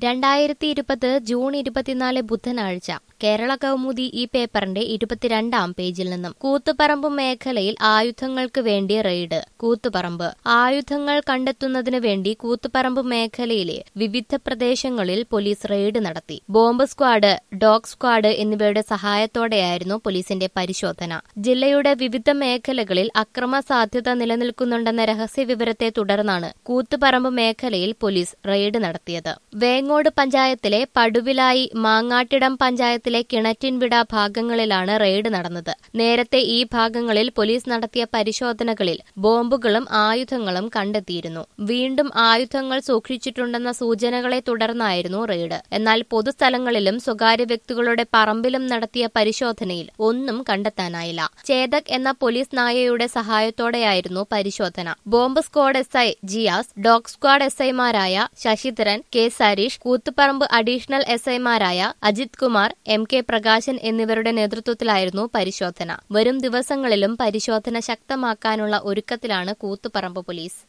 രണ്ടായിരത്തി ഇരുപത് ജൂൺ ഇരുപത്തിനാല് ബുധനാഴ്ച കേരള കൗമുദി ഈ പേപ്പറിന്റെ ഇരുപത്തിരണ്ടാം പേജിൽ നിന്നും കൂത്തുപറമ്പ് മേഖലയിൽ ആയുധങ്ങൾക്ക് വേണ്ടി റെയ്ഡ് കൂത്തുപറമ്പ് ആയുധങ്ങൾ കണ്ടെത്തുന്നതിന് വേണ്ടി കൂത്തുപറമ്പ് മേഖലയിലെ വിവിധ പ്രദേശങ്ങളിൽ പോലീസ് റെയ്ഡ് നടത്തി ബോംബ് സ്ക്വാഡ് ഡോഗ് സ്ക്വാഡ് എന്നിവയുടെ സഹായത്തോടെയായിരുന്നു പോലീസിന്റെ പരിശോധന ജില്ലയുടെ വിവിധ മേഖലകളിൽ അക്രമ സാധ്യത നിലനിൽക്കുന്നുണ്ടെന്ന രഹസ്യ വിവരത്തെ തുടർന്നാണ് കൂത്തുപറമ്പ് മേഖലയിൽ പോലീസ് റെയ്ഡ് നടത്തിയത് വേങ്ങോട് പഞ്ചായത്തിലെ പടുവിലായി മാങ്ങാട്ടിടം പഞ്ചായത്തിലെ കിണറ്റിൻവിട ഭാഗങ്ങളിലാണ് റെയ്ഡ് നടന്നത് നേരത്തെ ഈ ഭാഗങ്ങളിൽ പോലീസ് നടത്തിയ പരിശോധനകളിൽ ബോംബുകളും ആയുധങ്ങളും കണ്ടെത്തിയിരുന്നു വീണ്ടും ആയുധങ്ങൾ സൂക്ഷിച്ചിട്ടുണ്ടെന്ന സൂചനകളെ തുടർന്നായിരുന്നു റെയ്ഡ് എന്നാൽ പൊതുസ്ഥലങ്ങളിലും സ്വകാര്യ വ്യക്തികളുടെ പറമ്പിലും നടത്തിയ പരിശോധനയിൽ ഒന്നും കണ്ടെത്താനായില്ല ചേതക് എന്ന പോലീസ് നായയുടെ സഹായത്തോടെയായിരുന്നു പരിശോധന bomb squad S I Jiyas dog squad S ഐമാരായ Sasidharan K Sareesh Koothuparamba additional S ഐമാരായ അജിത് കുമാർ എം കെ പ്രകാശൻ എന്നിവരുടെ നേതൃത്വത്തിലായിരുന്നു പരിശോധന വരും ദിവസങ്ങളിലും പരിശോധന ശക്തമാക്കാനുള്ള ഒരുക്കത്തിലാണ് കൂത്തുപറമ്പ് പോലീസ്